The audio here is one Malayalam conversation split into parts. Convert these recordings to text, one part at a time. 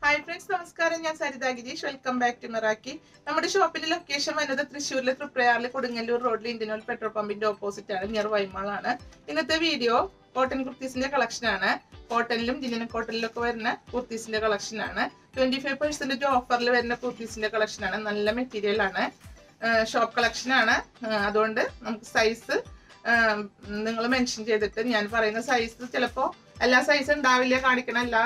ഹായ് ഫ്രണ്ട്സ് നമസ്കാരം ഞാൻ Saritha Girish welcome back to Meraki നമ്മുടെ ഷോപ്പിന്റെ ലൊക്കേഷൻ വരുന്നത് തൃശ്ശൂരിലെ തൃപ്രയാറിലെ കൊടുങ്ങല്ലൂർ റോഡിൽ ഇന്ത്യൻ ഓയിൽ പെട്രോൾ പമ്പിന്റെ ഓപ്പോസിറ്റ് ആണ് നിയർ വൈമാളാണ് ഇന്നത്തെ വീഡിയോ കോട്ടൺ കുർത്തീസിന്റെ കളക്ഷൻ ആണ് കോട്ടണിലും ജിനിയൻ കോട്ടണിലും ഒക്കെ വരുന്ന കുർത്തീസിന്റെ കളക്ഷൻ ആണ് ട്വന്റി ഫൈവ് പെർസെന്റേജ് ഓഫറിൽ വരുന്ന കുർത്തീസിന്റെ കളക്ഷൻ ആണ് നല്ല മെറ്റീരിയൽ ആണ് ഷോപ്പ് കളക്ഷൻ ആണ് ആ, അതുകൊണ്ട് നമുക്ക് സൈസ് നിങ്ങൾ മെൻഷൻ ചെയ്തിട്ട് ഞാൻ പറയുന്ന സൈസ് ചിലപ്പോൾ എല്ലാ സൈസ് ഉണ്ടാവില്ല കാണിക്കണ എല്ലാ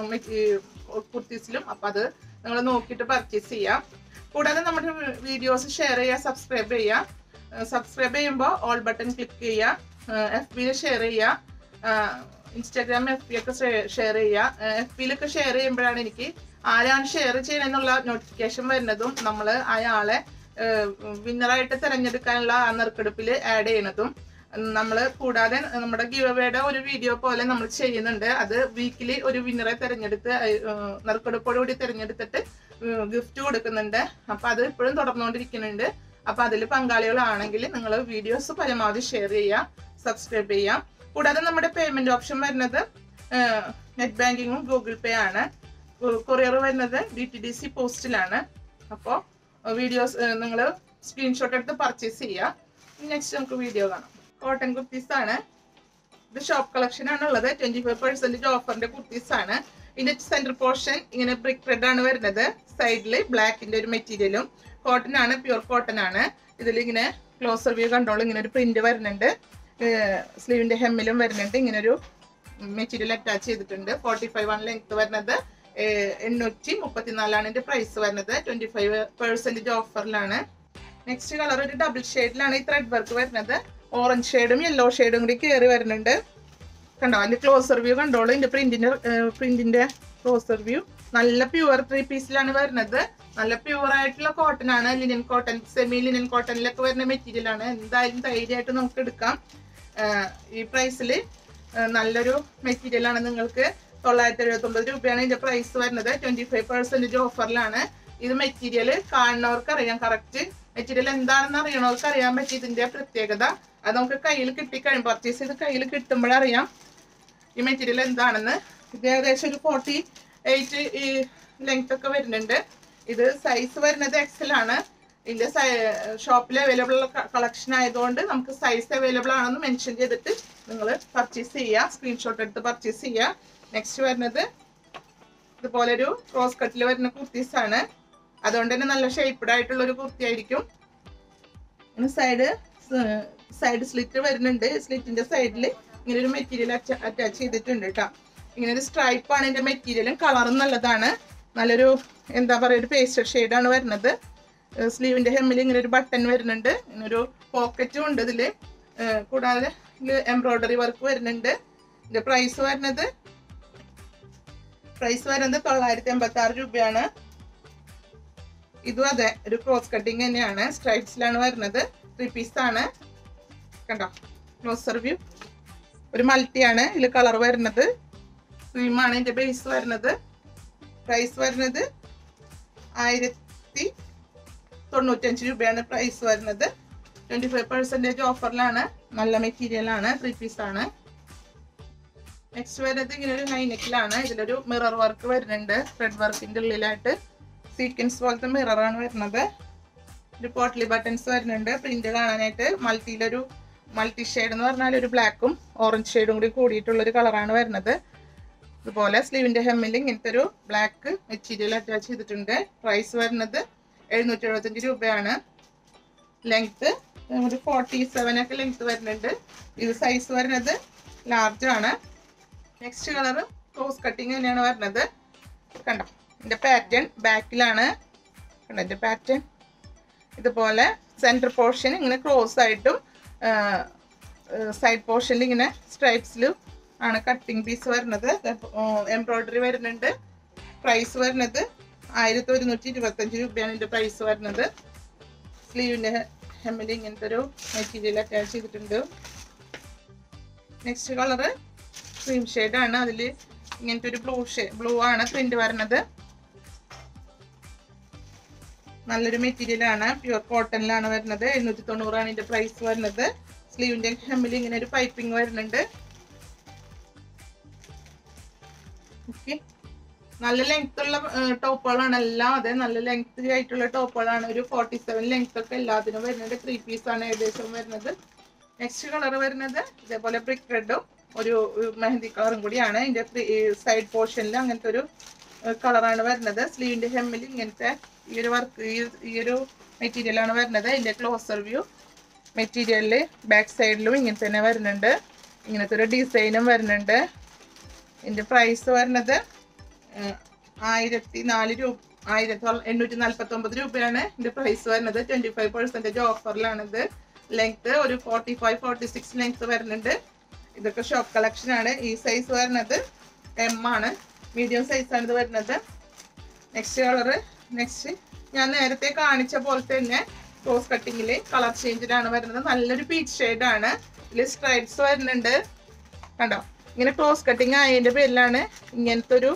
കുർത്തീസിലും അപ്പൊ അത് നിങ്ങൾ നോക്കിയിട്ട് പർച്ചേസ് ചെയ്യാം കൂടാതെ നമ്മുടെ വീഡിയോസ് ഷെയർ ചെയ്യുക സബ്സ്ക്രൈബ് ചെയ്യുക സബ്സ്ക്രൈബ് ചെയ്യുമ്പോൾ ഓൾ ബട്ടൺ ക്ലിക്ക് ചെയ്യുക എഫ് ബിയിൽ ഷെയർ ചെയ്യുക ഇൻസ്റ്റാഗ്രാം എഫ് ബി ഒക്കെ ഷെയർ ചെയ്യുക എഫ് ബിയിലൊക്കെ ഷെയർ ചെയ്യുമ്പോഴാണ് എനിക്ക് ആരാണ് ഷെയർ ചെയ്യണമെന്നുള്ള നോട്ടിഫിക്കേഷൻ വരുന്നതും നമ്മൾ അയാളെ വിന്നറായിട്ട് തിരഞ്ഞെടുക്കാനുള്ള ആ നറുക്കെടുപ്പിൽ ആഡ് ചെയ്യണതും നമ്മൾ കൂടാതെ നമ്മുടെ ഗിവ് അവയുടെ ഒരു വീഡിയോ പോലെ നമ്മൾ ചെയ്യുന്നുണ്ട് അത് വീക്കിലി ഒരു വിന്നറെ തിരഞ്ഞെടുത്ത് നറുക്കെടുപ്പോട് കൂടി തിരഞ്ഞെടുത്തിട്ട് ഗിഫ്റ്റ് കൊടുക്കുന്നുണ്ട് അപ്പൊ അത് ഇപ്പോഴും തുടർന്നുകൊണ്ടിരിക്കുന്നുണ്ട് അപ്പൊ അതിൽ പങ്കാളികളാണെങ്കിൽ നിങ്ങൾ വീഡിയോസ് പരമാവധി ഷെയർ ചെയ്യുക സബ്സ്ക്രൈബ് ചെയ്യാം കൂടാതെ നമ്മുടെ പേയ്മെന്റ് ഓപ്ഷൻ വരുന്നത് നെറ്റ് ബാങ്കിങ്ങും ഗൂഗിൾ പേ ആണ് കൊറിയർ വരുന്നത് ഡി ടി ഡി സി പോസ്റ്റിലാണ് അപ്പോൾ വീഡിയോസ് നിങ്ങൾ സ്ക്രീൻഷോട്ട് എടുത്ത് പർച്ചേസ് ചെയ്യുക നെക്സ്റ്റ് നമുക്ക് വീഡിയോ കാണാം കോട്ടൺ കുർത്തീസ് ആണ് ഇത് ഷോപ്പ് കളക്ഷൻ ആണ് ഉള്ളത് ട്വന്റി ഫൈവ് പെർസെന്റേജ് ഓഫറിന്റെ കുർത്തീസ് ആണ് ഇതിന്റെ സെന്റർ പോർഷൻ ഇങ്ങനെ ബ്രിക്ക് റെഡ് ആണ് വരുന്നത് സൈഡിൽ ബ്ലാക്കിന്റെ ഒരു മെറ്റീരിയലും കോട്ടൺ ആണ് പ്യൂർ കോട്ടൺ ആണ് ഇതിൽ ഇങ്ങനെ ക്ലോസർ വ്യൂ കണ്ടോളൂ ഇങ്ങനെ ഒരു പ്രിന്റ് വരുന്നുണ്ട് സ്ലീവിന്റെ ഹെമ്മിലും വരുന്നുണ്ട് ഇങ്ങനെ ഒരു മെറ്റീരിയൽ അറ്റാച്ച് ചെയ്തിട്ടുണ്ട് ഫോർട്ടി ഫൈവ് ആണ് ലെങ്ത് വരുന്നത് എണ്ണൂറ്റി മുപ്പത്തിനാലാണ് ഇതിന്റെ പ്രൈസ് വരുന്നത് ട്വന്റി ഫൈവ് പെർസെന്റേജ് ഓഫറിലാണ് നെക്സ്റ്റ് കളർ ഒരു ഡബിൾ ഷെയ്ഡിലാണ് ഈ ത്രെഡ് വർക്ക് വരുന്നത് ഓറഞ്ച് ഷെയ്ഡും യെല്ലോ ഷെയ്ഡും കൂടി കയറി വരുന്നുണ്ട് കണ്ടോ അതിന്റെ ക്ലോസർ വ്യൂ കണ്ടോളൂ ഇതിന്റെ പ്രിന്റിന്റെ പ്രിന്റിന്റെ ക്ലോസർ വ്യൂ നല്ല പ്യുവർ ത്രീ പീസിലാണ് വരുന്നത് നല്ല പ്യുവർ ആയിട്ടുള്ള കോട്ടൺ ആണ് ലിനൻ കോട്ടൺ സെമി ലിനൻ കോട്ടണിലൊക്കെ വരുന്ന മെറ്റീരിയൽ ആണ് എന്തായാലും ധൈര്യമായിട്ട് നമുക്ക് എടുക്കാം ഈ പ്രൈസിൽ നല്ലൊരു മെറ്റീരിയൽ ആണ് നിങ്ങൾക്ക് തൊള്ളായിരത്തി എഴുപത്തി ഒമ്പത് രൂപയാണ് ഇതിന്റെ പ്രൈസ് വരുന്നത് ട്വന്റി ഫൈവ് പെർസെന്റേജ് ഓഫറിലാണ് ഇത് മെറ്റീരിയൽ കാണുന്നവർക്ക് അറിയാം കറക്റ്റ് മെറ്റീരിയൽ എന്താണെന്ന് അറിയണവർക്ക് അറിയാൻ പറ്റി ഇതിന്റെ പ്രത്യേകത അത് നമുക്ക് കയ്യിൽ കിട്ടിക്കഴിയും പർച്ചേസ് ചെയ്ത് കയ്യിൽ കിട്ടുമ്പോഴറിയാം ഈ മെറ്റീരിയൽ എന്താണെന്ന് ഇത് ഏകദേശം ഒരു ഫോർട്ടി എയ്റ്റ് ഈ ലെങ്ത് ഒക്കെ വരുന്നുണ്ട് ഇത് സൈസ് വരുന്നത് എക്സൽ ആണ് ഇതിന്റെ ഷോപ്പിൽ അവൈലബിൾ ഉള്ള കളക്ഷൻ ആയതുകൊണ്ട് നമുക്ക് സൈസ് അവൈലബിൾ ആണെന്ന് മെൻഷൻ ചെയ്തിട്ട് നിങ്ങൾ പർച്ചേസ് ചെയ്യുക സ്ക്രീൻഷോട്ട് എടുത്ത് പർച്ചേസ് ചെയ്യുക നെക്സ്റ്റ് വരുന്നത് ഇതുപോലെ ഒരു ക്രോസ് കട്ടിൽ വരുന്ന കുർത്തീസ് ആണ് അതുകൊണ്ട് തന്നെ നല്ല ഷേപ്പ്ഡ് ആയിട്ടുള്ള ഒരു കുർത്തി ആയിരിക്കും സൈഡ് സൈഡ് സ്ലിറ്റ് വരുന്നുണ്ട് സ്ലിറ്റിന്റെ സൈഡിൽ ഇങ്ങനെ ഒരു മെറ്റീരിയൽ അറ്റാച്ച് ചെയ്തിട്ടുണ്ട് കേട്ടോ ഇങ്ങനെ ഒരു സ്ട്രൈപ്പ് ആണ് ഇതിന്റെ മെറ്റീരിയലും കളറും നല്ലതാണ് നല്ലൊരു എന്താ പറയുക ഒരു പേസ്റ്റർ ഷെയ്ഡാണ് വരുന്നത് സ്ലീവിന്റെ ഹെമ്മിൽ ഇങ്ങനെ ഒരു ബട്ടൺ വരുന്നുണ്ട് ഇങ്ങനെ ഒരു പോക്കറ്റും ഉണ്ട് ഇതില് കൂടാതെ എംബ്രോയിഡറി വർക്ക് വരുന്നുണ്ട് ഇതിന്റെ പ്രൈസ് വരുന്നത് പ്രൈസ് വരുന്നത് തൊള്ളായിരത്തി എൺപത്തി ആറ് രൂപയാണ് ഇതും അതെ ഒരു ക്രോസ് കട്ടിങ് തന്നെയാണ് സ്ട്രൈപ്സിലാണ് വരുന്നത് ത്രീ പീസ് ആണ് കണ്ടോ ക്ലോസർ വ്യൂ ഒരു മൾട്ടി ആണ് ഇതിൽ കളർ വരുന്നത് ക്രീമാണ് ഇതിന്റെ ബേസ് വരുന്നത് പ്രൈസ് വരുന്നത് ആയിരത്തി തൊണ്ണൂറ്റഞ്ച് രൂപയാണ് പ്രൈസ് വരുന്നത് ട്വന്റി ഫൈവ് പെർസെൻറ്റേജ് ഓഫറിലാണ് നല്ല മെറ്റീരിയൽ ആണ് ത്രീ പീസ് ആണ് നെക്സ്റ്റ് വരുന്നത് ഇങ്ങനെ ഒരു ഹൈനെക്കിലാണ് ഇതിലൊരു മിറർ വർക്ക് വരുന്നുണ്ട് ത്രെഡ് വർക്കിന്റെ ഉള്ളിലായിട്ട് സീക്വൻസ് പോലത്തെ മിറർ ആണ് വരുന്നത് ഒരു പോട്ട്ലി ബട്ടൺസ് വരുന്നുണ്ട് പ്രിന്റ് കാണാനായിട്ട് മൾട്ടിയിലൊരു മൾട്ടി ഷെയ്ഡ് എന്ന് പറഞ്ഞാൽ ഒരു ബ്ലാക്കും ഓറഞ്ച് ഷെയ്ഡും കൂടി കൂടിയിട്ടുള്ള ഒരു കളറാണ് വരുന്നത് ഇതുപോലെ സ്ലീവിന്റെ ഹെമ്മിൽ ഇങ്ങനത്തെ ഒരു ബ്ലാക്ക് മെറ്റീരിയൽ അറ്റാച്ച് ചെയ്തിട്ടുണ്ട് പ്രൈസ് വരുന്നത് എഴുന്നൂറ്റി എഴുപത്തഞ്ച് രൂപയാണ് ലെങ്ത് ഒരു ഫോർട്ടി സെവൻ ഒക്കെ ലെങ്ത് വരുന്നുണ്ട് ഇത് സൈസ് വരുന്നത് ലാർജ് ആണ് നെക്സ്റ്റ് കളർ ക്രോസ് കട്ടിങ് തന്നെയാണ് വരുന്നത് കണ്ടോ ഇതിന്റെ പാറ്റേൺ ബാക്കിലാണ് കണ്ടോ ഇതിന്റെ പാറ്റേൺ ഇതുപോലെ സെന്റർ പോർഷൻ ഇങ്ങനെ ക്രോസ് ആയിട്ടും സൈഡ് പോർഷനിൽ ഇങ്ങനെ സ്ട്രൈപ്സിലും ആണ് കട്ടിങ് പീസ് വരുന്നത് എംബ്രോയിഡറി വരുന്നുണ്ട് പ്രൈസ് വരുന്നത് ആയിരത്തി ഒരുന്നൂറ്റി ഇരുപത്തഞ്ച് രൂപയാണ് ഇതിന്റെ പ്രൈസ് വരുന്നത് സ്ലീവിന്റെ ഹെമ്മിൽ ഇങ്ങനത്തെ ഒരു മെറ്റീരിയൽ അറ്റാച്ച് ചെയ്തിട്ടുണ്ട് നെക്സ്റ്റ് കളറ് ക്രീം ഷെയ്ഡ് ആണ് അതിൽ ഇങ്ങനത്തെ ഒരു ബ്ലൂ ഷേ ബ്ലൂ ആണ് പ്രിന്റ് വരുന്നത് നല്ലൊരു മെറ്റീരിയൽ ആണ് പ്യുവർ കോട്ടണിലാണ് വരുന്നത് എഴുന്നൂറ്റി തൊണ്ണൂറാണ് ഇതിന്റെ പ്രൈസ് വരുന്നത് സ്ലീവിന്റെ ഹെമ്മിൽ ഇങ്ങനെ ഒരു പൈപ്പിംഗ് വരുന്നുണ്ട് ഓക്കെ നല്ല ലെങ്ത് ഉള്ള ടോപ്പുകളാണ് എല്ലാം അതെ നല്ല ലെങ്ത് ആയിട്ടുള്ള ടോപ്പുകളാണ് ഒരു ഫോർട്ടി സെവൻ ലെങ്ത് ഒക്കെ എല്ലാത്തിനും വരുന്നത് ത്രീ പീസ് ആണ് ഏകദേശം വരുന്നത് നെക്സ്റ്റ് കളർ വരുന്നത് ഇതേപോലെ ബ്രിക്ക് റെഡും ഒരു മെഹന്തി കളറും കൂടിയാണ് ഇതിന്റെ സൈഡ് പോർഷനിൽ അങ്ങനത്തെ ഒരു കളറാണ് വരുന്നത് സ്ലീവിന്റെ ഹെമ്മിൽ ഇങ്ങനത്തെ ഈ ഒരു വർക്ക് ഈ ഒരു മെറ്റീരിയൽ ആണ് വരുന്നത് ഇതിന്റെ ക്ലോസർ വ്യൂ മെറ്റീരിയലില് ബാക്ക് സൈഡിലും ഇങ്ങനെ തന്നെ വരുന്നുണ്ട് ഇങ്ങനത്തെ ഒരു ഡിസൈനും വരുന്നുണ്ട് ഇതിന്റെ പ്രൈസ് വരുന്നത് ആയിരത്തി നാല് രൂപ ആയിരത്തി എണ്ണൂറ്റി നാല്പത്തി ഒമ്പത് രൂപയാണ് ഇതിന്റെ പ്രൈസ് വരുന്നത് ട്വന്റി ഫൈവ് പെർസെന്റേജ് ഓഫറിലാണ് ഇത് ലെങ്ത് ഒരു forty five forty six length വരുന്നുണ്ട് ഇതൊക്കെ ഷോപ്പ് കളക്ഷൻ ആണ് ഈ സൈസ് വരുന്നത് എം ആണ് മീഡിയം സൈസ് ആണ് ഇത് വരുന്നത് നെക്സ്റ്റ് കളർ നെക്സ്റ്റ് ഞാൻ നേരത്തെ കാണിച്ച പോലെ തന്നെ ക്രോസ് കട്ടിങ്ങിൽ കളർ ചേഞ്ചിലാണ് വരുന്നത് നല്ലൊരു പീച്ച് ഷെയ്ഡ് ആണ് ഇതിൽ സ്ട്രൈപ്സ് വരുന്നുണ്ട് കണ്ടോ ഇങ്ങനെ ക്രോസ് കട്ടിങ് ആയതിന്റെ പേരിലാണ് ഇങ്ങനത്തെ ഒരു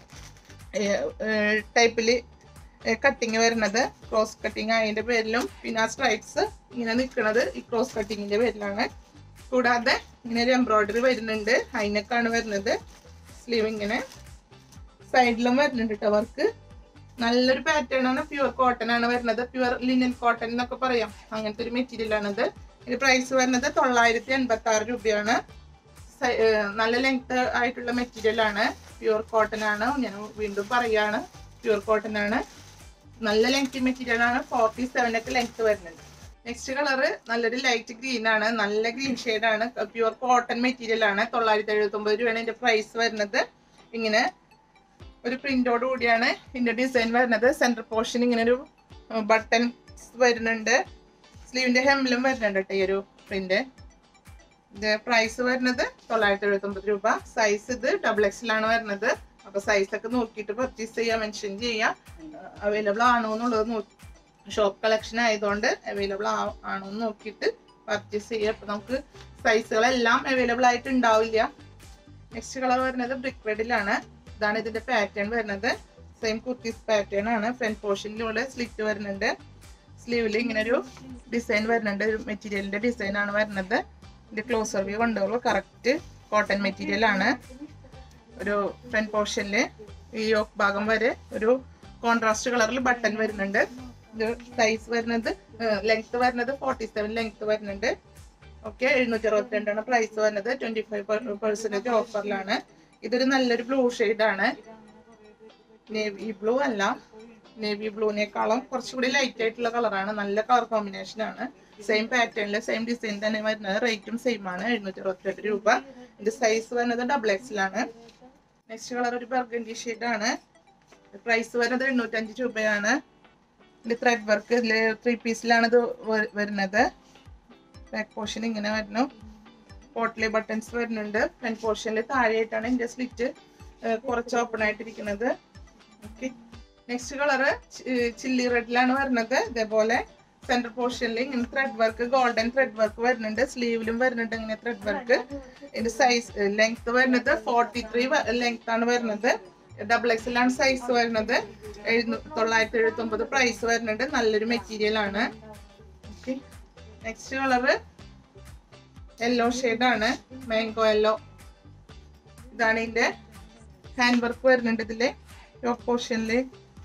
ടൈപ്പിൽ കട്ടിങ് വരുന്നത് ക്രോസ് കട്ടിങ് ആയതിന്റെ പേരിലും പിന്നെ ആ സ്ട്രൈപ്സ് ഇങ്ങനെ നിൽക്കുന്നത് ഈ ക്രോസ് കട്ടിങ്ങിന്റെ പേരിലാണ് കൂടാതെ ഇങ്ങനെ ഒരു എംബ്രോയിഡറി വരുന്നുണ്ട് അതിനൊക്കെയാണ് വരുന്നത് സ്ലീവ് ഇങ്ങനെ സൈഡിലും വരുന്നുണ്ട് കേട്ടോ വർക്ക് നല്ലൊരു പാറ്റേൺ ആണ് പ്യുവർ കോട്ടൺ ആണ് വരുന്നത് പ്യുവർ ലിനൻ കോട്ടൺ എന്നൊക്കെ പറയാം അങ്ങനത്തെ ഒരു മെറ്റീരിയൽ ആണിത് ഇതിന്റെ പ്രൈസ് വരുന്നത് തൊള്ളായിരത്തി എൺപത്തി ആറ് രൂപയാണ് സൈ- ഏർ നല്ല ലെങ്ത് ആയിട്ടുള്ള മെറ്റീരിയൽ ആണ് പ്യുവർ കോട്ടൺ ആണ് ഞാൻ വീണ്ടും പറയാണ് പ്യുവർ കോട്ടൺ ആണ് നല്ല ലെങ്ത് മെറ്റീരിയൽ ആണ് ഫോർട്ടി സെവൻ ഒക്കെ ലെങ്ത് വരുന്നുണ്ട് നെക്സ്റ്റ് കളറ് നല്ലൊരു ലൈറ്റ് ഗ്രീൻ ആണ് നല്ല ഗ്രീൻ ഷെയ്ഡ് ആണ് പ്യുവർ കോട്ടൺ മെറ്റീരിയൽ ആണ് തൊള്ളായിരത്തി എഴുപത്തി ഒമ്പത് രൂപയാണ് ഇതിന്റെ പ്രൈസ് വരുന്നത് ഇങ്ങനെ ഒരു പ്രിന്റോട് കൂടിയാണ് ഇതിന്റെ ഡിസൈൻ വരുന്നത് സെന്റർ പോർഷൻ ഇങ്ങനെ ഒരു ബട്ടൺ വരുന്നുണ്ട് സ്ലീവിന്റെ ഹെമ്മിലും വരുന്നുണ്ട് കേട്ടോ ഈ ഒരു പ്രിന്റ് ഇത് പ്രൈസ് വരുന്നത് തൊള്ളായിരത്തി എഴുപത്തി ഒമ്പത് രൂപ സൈസ് ഇത് ഡബിൾ എക്സിലാണ് വരുന്നത് അപ്പൊ സൈസ് ഒക്കെ നോക്കിയിട്ട് പർച്ചേസ് ചെയ്യാൻ മെൻഷൻ ചെയ്യാം അവൈലബിൾ ആണോ എന്നുള്ളത് നോക്കി ഷോപ്പ് കളക്ഷൻ ആയതുകൊണ്ട് അവൈലബിൾ ആണോ എന്ന് നോക്കിയിട്ട് പർച്ചേസ് ചെയ്യാം അപ്പൊ നമുക്ക് സൈസുകളെല്ലാം അവൈലബിൾ ആയിട്ട് ഉണ്ടാവില്ല നെക്സ്റ്റ് കളർ വരുന്നത് ബ്രിക്ക് റെഡിലാണ് ഇതാണ് ഇതിന്റെ പാറ്റേൺ വരുന്നത് സെയിം കുർത്തീസ് പാറ്റേൺ ആണ് ഫ്രണ്ട് പോർഷനിലൂടെ സ്ലിറ്റ് വരുന്നുണ്ട് സ്ലീവിൽ ഇങ്ങനെ ഒരു ഡിസൈൻ വരുന്നുണ്ട് ഒരു മെറ്റീരിയലിന്റെ ഡിസൈൻ ആണ് വരുന്നത് ഇതിന്റെ ക്ലോസർ വ്യൂ കൊണ്ടുള്ളൂ കറക്റ്റ് കോട്ടൺ മെറ്റീരിയൽ ആണ് ഒരു ഫ്രണ്ട് പോർഷനിൽ ഈ യോക്ക് ഭാഗം വരെ ഒരു കോൺട്രാസ്റ്റ് കളറിൽ ബട്ടൺ വരുന്നുണ്ട് ഇത് സൈസ് വരുന്നത് ലെങ്ത് വരുന്നത് ഫോർട്ടി സെവൻ ലെങ്ത് വരുന്നുണ്ട് ഓക്കെ എഴുന്നൂറ്റി അറുപത്തിരണ്ടാണ് പ്രൈസ് വരുന്നത് ട്വന്റി ഫൈവ് പെർസെന്റേജ് ഓഫറിലാണ് ഇതൊരു നല്ലൊരു ബ്ലൂ ആണ് നേവി ബ്ലൂ അല്ല നേവി ബ്ലൂവിനേക്കാളും കുറച്ചുകൂടി ലൈറ്റ് ആയിട്ടുള്ള കളറാണ് നല്ല കളർ കോമ്പിനേഷൻ ആണ് സെയിം പാറ്റേണില് സെയിം ഡിസൈൻ തന്നെ വരുന്നത് റേറ്റും സെയിം ആണ് എഴുന്നൂറ്റി അറുപത്തിരണ്ട് രൂപ ഇത് സൈസ് വരുന്നത് ഡബിൾ എക്സിലാണ് നെക്സ്റ്റ് കളർ ഒരു ബർഗൻഡി ആണ് പ്രൈസ് വരുന്നത് എണ്ണൂറ്റഞ്ച് രൂപയാണ് ഇതിൽ ത്രെഡ് വർക്ക് ഇതിൽ ത്രീ പീസിലാണ് ഇത് വ- വരുന്നത് ബാക്ക് പോർഷൻ ഇങ്ങനെ വരുന്നു പോട്ട്ലി ബട്ടൺസ് വരുന്നുണ്ട് ഫ്രണ്ട് പോർഷനിൽ താഴെയായിട്ടാണ് ഇതിന്റെ സ്ലിറ്റ് കുറച്ച് ഓപ്പൺ ആയിട്ടിരിക്കുന്നത് ഓക്കെ നെക്സ്റ്റ് കളറ് ചില്ലി റെഡിലാണ് വരുന്നത് ഇതേപോലെ സെന്റർ പോർഷനിൽ ഇങ്ങനെ thread work golden thread work വരുന്നുണ്ട് സ്ലീവിലും വരുന്നുണ്ട് ഇങ്ങനെ ത്രെഡ് വർക്ക് ഇതിന്റെ സൈസ് ലെങ്ത് വരുന്നത് ഫോർട്ടി ത്രീ ലെങ്ത് ആണ് വരുന്നത് ഡബിൾ എക്സലാണ് സൈസ് വരുന്നത് എഴുന്നൂ തൊള്ളായിരത്തി എഴുപത്തി ഒമ്പത് പ്രൈസ് വരുന്നുണ്ട് നല്ലൊരു മെറ്റീരിയൽ ആണ് ഓക്കെ നെക്സ്റ്റ് കളറ് യെല്ലോ ആണ് മാംഗോ യെല്ലോ ഇതാണ് ഇതിന്റെ ഹാൻഡ് വർക്ക് വരുന്നുണ്ട് ഇതില് ടോപ്പ് പോർഷനില്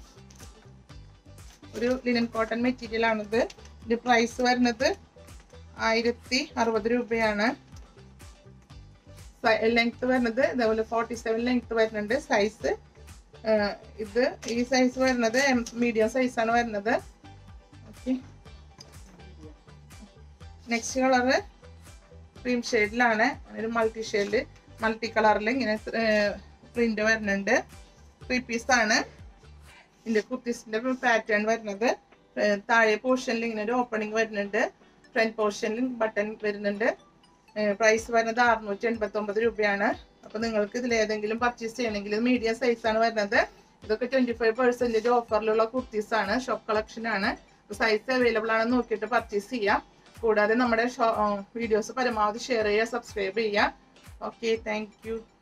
ഒരു ലിനൻ കോട്ടൺ മെറ്റീരിയൽ ആണിത് ഇതിന്റെ പ്രൈസ് വരുന്നത് ആയിരത്തി അറുപത് രൂപയാണ് ലെങ്ത് വരുന്നത് ഇതേപോലെ ഫോർട്ടി സെവൻ ലെങ്ത് വരുന്നുണ്ട് സൈസ് ഇത് ഈ സൈസ് വരുന്നത് മീഡിയം സൈസ് ആണ് വരുന്നത് ഓക്കെ നെക്സ്റ്റ് കളറ് ക്രീം ഷെയ്ഡിലാണ് ഒരു മൾട്ടി ഷെയ്ഡിൽ മൾട്ടി കളറിൽ ഇങ്ങനെ പ്രിന്റ് വരുന്നുണ്ട് ത്രീ പീസ് ആണ് ഇതിന്റെ കുർത്തീസിന്റെ പാറ്റേൺ വരുന്നത് ഏർ താഴെ പോർഷനിൽ ഇങ്ങനെ ഒരു ഓപ്പണിംഗ് വരുന്നുണ്ട് ഫ്രണ്ട് പോർഷനിൽ ബട്ടൺ വരുന്നുണ്ട് പ്രൈസ് വരുന്നത് അറുന്നൂറ്റി എൺപത്തി ഒമ്പത് രൂപയാണ് അപ്പൊ നിങ്ങൾക്ക് ഇതിൽ ഏതെങ്കിലും പർച്ചേസ് ചെയ്യണമെങ്കിൽ മീഡിയം സൈസ് ആണ് വരുന്നത് ഇതൊക്കെ ട്വന്റി ഫൈവ് പെർസെന്റേജ് ഓഫറിലുള്ള കുർത്തീസ് ആണ് ഷോപ്പ് കളക്ഷൻ ആണ് സൈസ് അവൈലബിൾ ആണെന്ന് നോക്കിയിട്ട് പർച്ചേസ് ചെയ്യാം കൂടാതെ നമ്മുടെ വീഡിയോസ് പരമാവധി ഷെയർ ചെയ്യുക സബ്സ്ക്രൈബ് ചെയ്യുക ഓക്കെ താങ്ക് യു